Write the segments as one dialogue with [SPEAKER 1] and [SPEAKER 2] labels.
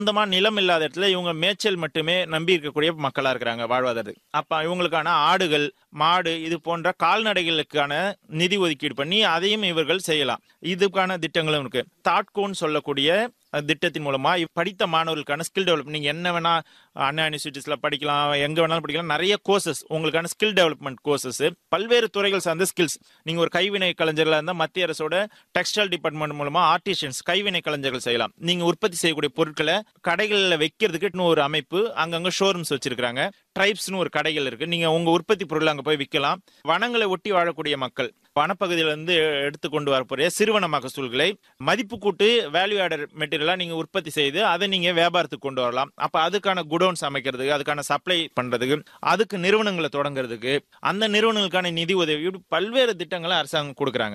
[SPEAKER 1] சொந்தமா நிலம் இல்லாத இடத்துல இவங்க மேய்ச்சல் மட்டுமே நம்பி இருக்கக்கூடிய மக்களா இருக்கிறாங்க வாழ்வாதாரத்துக்கு அப்ப இவங்களுக்கான ஆடுகள் மாடு இது போன்ற கால்நடைகளுக்கான நிதி ஒதுக்கீடு பண்ணி அதையும் இவர்கள் செய்யலாம் இதுக்கான திட்டங்களும் இருக்கு தாட்கோன்னு சொல்லக்கூடிய அஹ், திட்டத்தின் மூலமா இப் படித்த மாணவர்களுக்கான ஸ்கில் டெவலப் நீங்க என்ன வேணா அண்ணா யூனிவர்சிட்டிஸ்ல படிக்கலாம் எங்க வேணாலும் படிக்கலாம் நிறைய கோர்சஸ் உங்களுக்கான ஸ்கில் டெவலப்மெண்ட் கோர்சஸ் பல்வேறு துறைகள் சார்ந்த ஸ்கில்ஸ் நீங்க ஒரு கைவினை கலைஞர்களா இருந்தா மத்திய அரசோட டெக்ஸ்டைல் டிபார்ட்மெண்ட் மூலமா ஆர்டிஷியன்ஸ் கைவினை கலைஞர்கள் செய்யலாம் நீங்க உற்பத்தி செய்யக்கூடிய பொருட்களை கடைகளில் வைக்கிறதுக்கு இன்னும் ஒரு அமைப்பு அங்கங்க ஷோரூம்ஸ் வச்சிருக்காங்க ட்ரைப்ஸ்னு ஒரு கடைகள் இருக்கு நீங்க உங்க உற்பத்தி பொருள் அங்க போய் விற்கலாம் வனங்களை ஒட்டி வாழக்கூடிய மக்கள் வனப்பகுதியில இருந்து எடுத்து கொண்டு வரக்கூடிய சிறுவன மகசூல்களை மதிப்பு கூட்டு வேல்யூ ஆடர் மெட்டீரியலா நீங்க உற்பத்தி செய்து அதை நீங்க வியாபாரத்துக்கு கொண்டு வரலாம் அப்ப அதுக்கான குடோன்ஸ் அமைக்கிறதுக்கு அதுக்கான சப்ளை பண்றதுக்கு அதுக்கு நிறுவனங்களை தொடங்குறதுக்கு அந்த நிறுவனங்களுக்கான நிதி உதவி இப்படி பல்வேறு திட்டங்களை அரசாங்கம் கொடுக்குறாங்க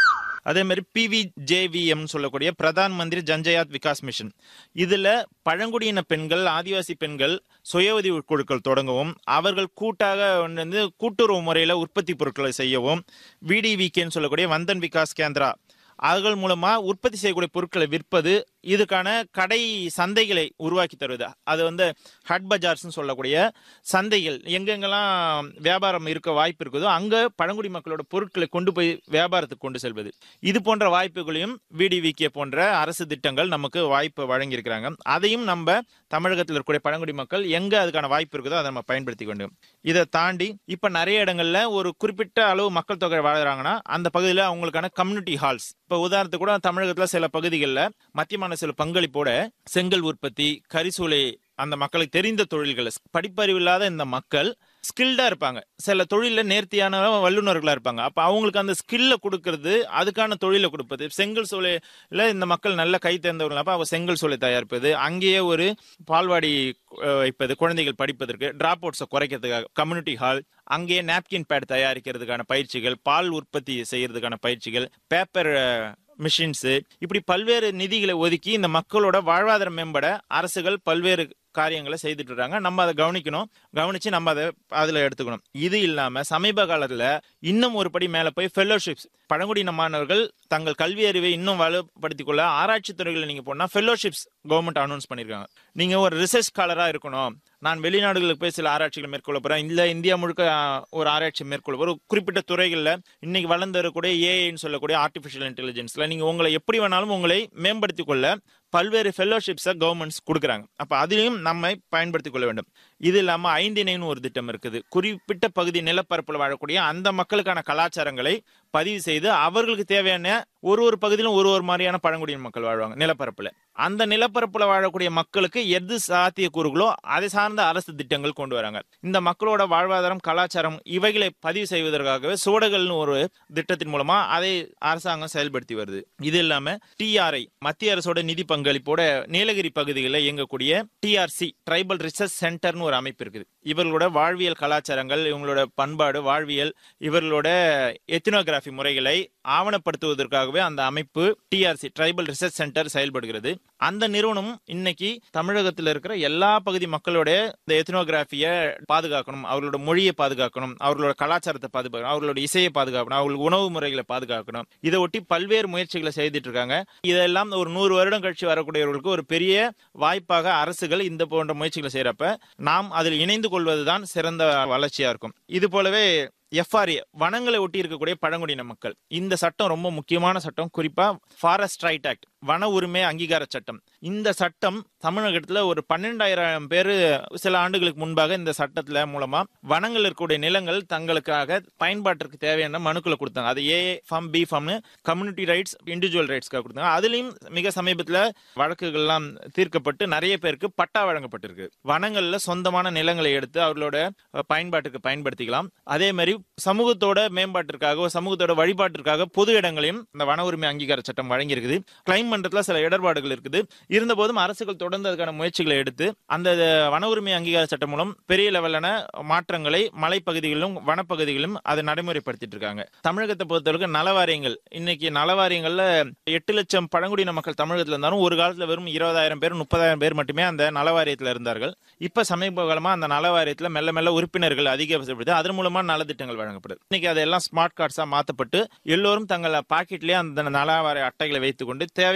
[SPEAKER 1] அதே மாதிரி பிவிஜேவிஎம் சொல்லக்கூடிய பிரதான் மந்திரி ஜன்ஜயாத் விகாஸ் மிஷன் இதுல பழங்குடியின பெண்கள் ஆதிவாசி பெண்கள் சுய உதவி குழுக்கள் தொடங்கவும் அவர்கள் கூட்டாக வந்து கூட்டுறவு முறையில உற்பத்தி பொருட்களை செய்யவும் விடிவிகேன்னு சொல்லக்கூடிய வந்தன் விகாஸ் கேந்திரா அவர்கள் மூலமா உற்பத்தி செய்யக்கூடிய பொருட்களை விற்பது இதுக்கான கடை சந்தைகளை உருவாக்கி தருவது அது வந்து ஹட் பஜார்ஸ்னு சொல்லக்கூடிய சந்தைகள் எங்கெங்கெல்லாம் வியாபாரம் இருக்க வாய்ப்பு இருக்குதோ அங்க பழங்குடி மக்களோட பொருட்களை கொண்டு போய் வியாபாரத்துக்கு கொண்டு செல்வது இது போன்ற வாய்ப்புகளையும் விடிவிகே போன்ற அரசு திட்டங்கள் நமக்கு வாய்ப்பு வழங்கியிருக்கிறாங்க அதையும் நம்ம தமிழகத்தில் இருக்கக்கூடிய பழங்குடி மக்கள் எங்க அதுக்கான வாய்ப்பு இருக்குதோ அதை நம்ம பயன்படுத்தி கொண்டு இதை தாண்டி இப்ப நிறைய இடங்கள்ல ஒரு குறிப்பிட்ட அளவு மக்கள் தொகை வாழுறாங்கன்னா அந்த பகுதியில் அவங்களுக்கான கம்யூனிட்டி ஹால்ஸ் இப்ப உதாரணத்துக்கு கூட தமிழகத்துல சில பகுதிகளில் மத்திய மாநில பங்களிப்போட செங்கல் உற்பத்தி கரிசூலை அந்த மக்களுக்கு தெரிந்த தொழில்கள் படிப்பறிவு இல்லாத இந்த மக்கள் ஸ்கில்டா இருப்பாங்க சில தொழில நேர்த்தியான வல்லுநர்களா இருப்பாங்க அப்ப அவங்களுக்கு அந்த ஸ்கில்ல கொடுக்கறது அதுக்கான தொழிலை கொடுப்பது செங்கல் சூளையில இந்த மக்கள் நல்ல கை தேர்ந்தவர்கள் அப்ப அவங்க செங்கல் சூளை தயாரிப்பது அங்கேயே ஒரு பால்வாடி அஹ், வைப்பது குழந்தைகள் படிப்பதற்கு டிராப் அவுட்ஸை குறைக்கிறதுக்காக கம்யூனிட்டி ஹால் அங்கேயே நாப்கின் பேட் தயாரிக்கிறதுக்கான பயிற்சிகள் பால் உற்பத்தி செய்யறதுக்கான பயிற்சிகள் பேப்பர் மிஷின்ஸ் இப்படி பல்வேறு நிதிகளை ஒதுக்கி இந்த மக்களோட வாழ்வாதாரம் மேம்பட அரசுகள் பல்வேறு காரியங்களை செய்துட்டு இருக்காங்க நம்ம அதை கவனிக்கணும் கவனிச்சு நம்ம அதை அதுல எடுத்துக்கணும் இது இல்லாம சமீப காலத்துல இன்னும் ஒரு படி மேல போய் ஃபெல்லோஷிப்ஸ் பழங்குடியின மாணவர்கள் தங்கள் கல்வி அறிவை இன்னும் வலுப்படுத்திக் கொள்ள ஆராய்ச்சி துறைகளில் நீங்க போனா ஃபெல்லோஷிப்ஸ் கவர்மெண்ட் அனௌன்ஸ் பண்ணிருக்காங்க நீங்க ஒரு ரிசர்ச் ஸ்காலரா இருக்கணும் நான் வெளிநாடுகளுக்கு போய் சில ஆராய்ச்சிகளை மேற்கொள்ள போறேன் இல்ல இந்தியா முழுக்க ஆஹ், ஒரு ஆராய்ச்சி மேற்கொள்ள போறேன். ஒரு குறிப்பிட்ட துறைகள்ல இன்னைக்கு வளர்ந்து வரக்கூடிய ஏஐன்னு சொல்லக்கூடிய ஆர்டிஃபிஷியல் இன்டெலிஜென்ஸ்ல நீங்க உங்களை எப்படி வேணாலும் உங்களை மேம்படுத்திக் கொள்ள பல்வேறு ஃபெல்லோஷிப்ஸை கவர்மெண்ட்ஸ் கொடுக்குறாங்க அப்ப அதிலையும் நம்மை பயன்படுத்திக் கொள்ள வேண்டும் இது இல்லாம ஐந்திணைன்னு ஒரு திட்டம் இருக்குது குறிப்பிட்ட பகுதி நிலப்பரப்புல வாழக்கூடிய அந்த மக்களுக்கான கலாச்சாரங்களை பதிவு செய்து அவர்களுக்கு தேவையான ஒரு ஒரு பகுதியிலும் ஒரு ஒரு மாதிரியான பழங்குடியின மக்கள் வாழ்வாங்க நிலப்பரப்புல அந்த நிலப்பரப்புல வாழக்கூடிய மக்களுக்கு எது சாத்தியக்கூறுகளோ அதை சார்ந்த அரசு திட்டங்கள் கொண்டு வராங்க இந்த மக்களோட வாழ்வாதாரம் கலாச்சாரம் இவைகளை பதிவு செய்வதற்காகவே சுவடுகள்னு ஒரு திட்டத்தின் மூலமா அதை அரசாங்கம் செயல்படுத்தி வருது இது இல்லாம டிஆர்ஐ மத்திய அரசோட நிதி பங்களிப்போட நீலகிரி பகுதிகளில் இயங்கக்கூடிய டிஆர்சி ட்ரைபல் ரிசர்ச் சென்டர்னு ஒரு அமைப்பு இருக்குது இவர்களோட வாழ்வியல் கலாச்சாரங்கள் இவங்களோட பண்பாடு வாழ்வியல் இவர்களோட எத்தினோகிராஃபி முறைகளை ஆவணப்படுத்துவதற்காகவே அந்த அமைப்பு டிஆர்சி ட்ரைபல் ரிசர்ச் சென்டர் செயல்படுகிறது அந்த நிறுவனம் இன்னைக்கு தமிழகத்தில் இருக்கிற எல்லா பகுதி மக்களோட இந்த எத்தினோகிராஃபியை பாதுகாக்கணும் அவர்களோட மொழியை பாதுகாக்கணும் அவர்களோட கலாச்சாரத்தை பாதுகாக்கணும் அவர்களோட இசையை பாதுகாக்கணும் அவர்கள் உணவு முறைகளை பாதுகாக்கணும் இதை ஒட்டி பல்வேறு முயற்சிகளை செய்துட்டு இருக்காங்க இதெல்லாம் ஒரு நூறு வருடம் கழிச்சு வரக்கூடியவர்களுக்கு ஒரு பெரிய வாய்ப்பாக அரசுகள் இந்த போன்ற முயற்சிகளை செய்யறப்ப நாம் அதில் இணைந்து கொள்வதுதான் சிறந்த வளர்ச்சியா இருக்கும் இது போலவே எஃப்ஆர்ஏ வனங்களை ஒட்டி இருக்கக்கூடிய பழங்குடியின மக்கள் இந்த சட்டம் ரொம்ப முக்கியமான சட்டம் குறிப்பா ஃபாரஸ்ட் ரைட் ஆக்ட் வன உரிமை அங்கீகார சட்டம் இந்த சட்டம் தமிழகத்துல ஒரு பன்னெண்டாயிரம் பேர் சில ஆண்டுகளுக்கு முன்பாக இந்த சட்டத்துல மூலமா வனங்கள் இருக்கக்கூடிய நிலங்கள் தங்களுக்காக பயன்பாட்டிற்கு தேவையான மனுக்களை கொடுத்தாங்க அது ஏ ஃபார்ம் பி ஃபார்ம்னு கம்யூனிட்டி ரைட்ஸ் இண்டிவிஜுவல் ரைட்ஸ்க்காக கொடுத்தாங்க அதுலயும் மிக சமீபத்துல வழக்குகள்லாம் தீர்க்கப்பட்டு நிறைய பேருக்கு பட்டா வழங்கப்பட்டிருக்கு வனங்கள்ல சொந்தமான நிலங்களை எடுத்து அவர்களோட அஹ், பயன்பாட்டுக்கு பயன்படுத்திக்கலாம் அதே மாதிரி சமூகத்தோட மேம்பாட்டிற்காக சமூகத்தோட வழிபாட்டிற்காக பொது இடங்களையும் இந்த வன உரிமை அங்கீகார சட்டம் வழங்கியிருக்குது கிளைம் பண்றதுல சில இடர்பாடுகள் இருக்குது இருந்த போதும் அரசுகள் தொடர்ந்து அதுக்கான முயற்சிகளை எடுத்து அந்த வன உரிமை அங்கீகார சட்டம் மூலம் பெரிய லெவலான மாற்றங்களை மலைப்பகுதிகளிலும் வனப்பகுதிகளிலும் அதை நடைமுறைப்படுத்திட்டு இருக்காங்க தமிழகத்தை பொறுத்தவரைக்கும் நலவாரியங்கள் இன்னைக்கு நலவாரியங்கள்ல எட்டு லட்சம் பழங்குடியின மக்கள் தமிழகத்துல இருந்தாலும் ஒரு காலத்துல வெறும் இருபதாயிரம் பேர் முப்பதாயிரம் பேர் மட்டுமே அந்த நலவாரியத்துல இருந்தார்கள் இப்ப சமீப காலமா அந்த நலவாரியத்துல மெல்ல மெல்ல உறுப்பினர்கள் அதிகப்படுத்தி அதன் மூலமா நலத்திட்டங்கள் வழங்கப்படுது இன்னைக்கு அதெல்லாம் ஸ்மார்ட் கார்ட்ஸா மாத்தப்பட்டு எல்லோரும் தங்கள் பாக்கெட்லயே அந்த நலவாரிய அட்டைகளை வைத்துக்கொண்டு தேவையான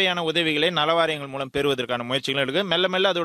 [SPEAKER 1] தேவையான உதவிகளை நலவாரியங்கள் மூலம் பெறுவதற்கான முயற்சிகள் இருக்கு மெல்ல மெல்ல அதோட